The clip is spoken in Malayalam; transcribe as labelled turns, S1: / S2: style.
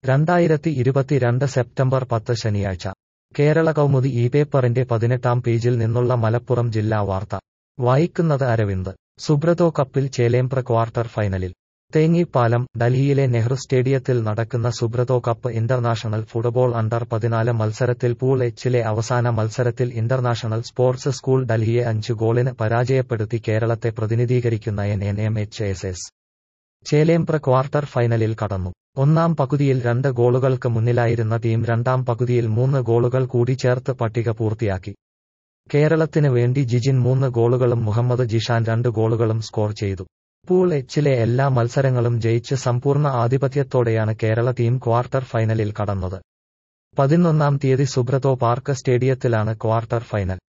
S1: രണ്ടായിരത്തി ഇരുപത്തിരണ്ട് സെപ്റ്റംബർ പത്ത് ശനിയാഴ്ച കേരള കൗമുദി ഈ പേപ്പറിന്റെ പതിനെട്ടാം പേജിൽ നിന്നുള്ള മലപ്പുറം ജില്ലാ വാർത്ത വായിക്കുന്നത് അരവിന്ദ് സുബ്രതോ കപ്പിൽ ചേലേമ്പ്ര ക്വാർട്ടർ ഫൈനലിൽ തേങ്ങിപ്പാലം ഡൽഹിയിലെ നെഹ്റു സ്റ്റേഡിയത്തിൽ നടക്കുന്ന Subroto cup international football under പതിനാല് മത്സരത്തിൽ പൂൾ എച്ചിലെ അവസാന മത്സരത്തിൽ ഇന്റർനാഷണൽ സ്പോർട്സ് സ്കൂൾ ഡൽഹിയെ അഞ്ച് ഗോളിന് പരാജയപ്പെടുത്തി കേരളത്തെ പ്രതിനിധീകരിക്കുന്ന N N M H S S Chelembra quarter ഫൈനലിൽ കടന്നു ഒന്നാം പകുതിയിൽ രണ്ട് ഗോളുകൾക്ക് മുന്നിലായിരുന്ന ടീം രണ്ടാം പകുതിയിൽ മൂന്ന് ഗോളുകൾ കൂടി ചേർത്ത് പട്ടിക പൂർത്തിയാക്കി കേരളത്തിന് വേണ്ടി ജിജിൻ മൂന്ന് ഗോളുകളും മുഹമ്മദ് ജിഷാൻ രണ്ട് ഗോളുകളും സ്കോർ ചെയ്തു പൂൾ എച്ചിലെ എല്ലാ മത്സരങ്ങളും ജയിച്ച് സമ്പൂർണ്ണ ആധിപത്യത്തോടെയാണ് കേരള ടീം ക്വാർട്ടർ ഫൈനലിൽ കടന്നത് പതിനൊന്നാം തീയതി സുബ്രതോ പാർക്ക് സ്റ്റേഡിയത്തിലാണ് ക്വാർട്ടർ ഫൈനൽ